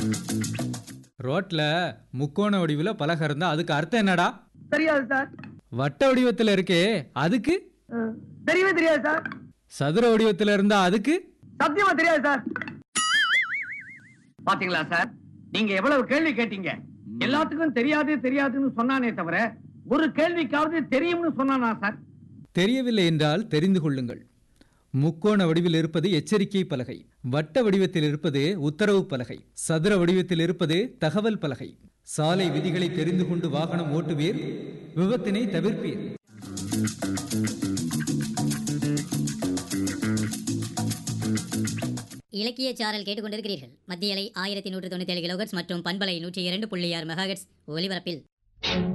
ரோட்ல முக்கோண வடிவில் பலகை இருந்தா அதுக்கு அர்த்தம் என்னடா தெரியாது சார் வட்ட வடிவத்தில் இருக்கே அதுக்கு அஹ், தெரியவே தெரியாது சார் சதுர வடிவத்தில் இருந்தா அதுக்கு சத்தியமா தெரியாது சார் பாத்தீங்களா சார் நீங்க எவ்வளவு கேள்வி கேட்டீங்க எல்லாத்துக்கும் தெரியாது தெரியாதுன்னு சொன்னானே தவிர ஒரு கேள்விக்காவது தெரியும்னு சொன்னானா சார் தெரியவில்லை என்றால் தெரிந்து கொள்ளுங்கள் முக்கோண வடிவில் இருப்பது எச்சரிக்கை பலகை வட்ட வடிவத்தில் இருப்பது உத்தரவு பலகை சதுர வடிவத்தில் இருப்பது தகவல் பலகை சாலை விதிகளை தெரிந்து கொண்டு வாகனம் ஓட்டுவீர் விபத்தினை தவிர்ப்பீர் இலக்கிய சாரல் கேட்டுக்கொண்டிருக்கிறீர்கள் மத்திய அலை ஆயிரத்தி நூற்று தொண்ணூத்தி ஏழு கிலோகட்ஸ் மற்றும் பண்பலை நூற்றி இரண்டு புள்ளி ஆறு மெகாஹெட்ஸ் ஒலிபரப்பில்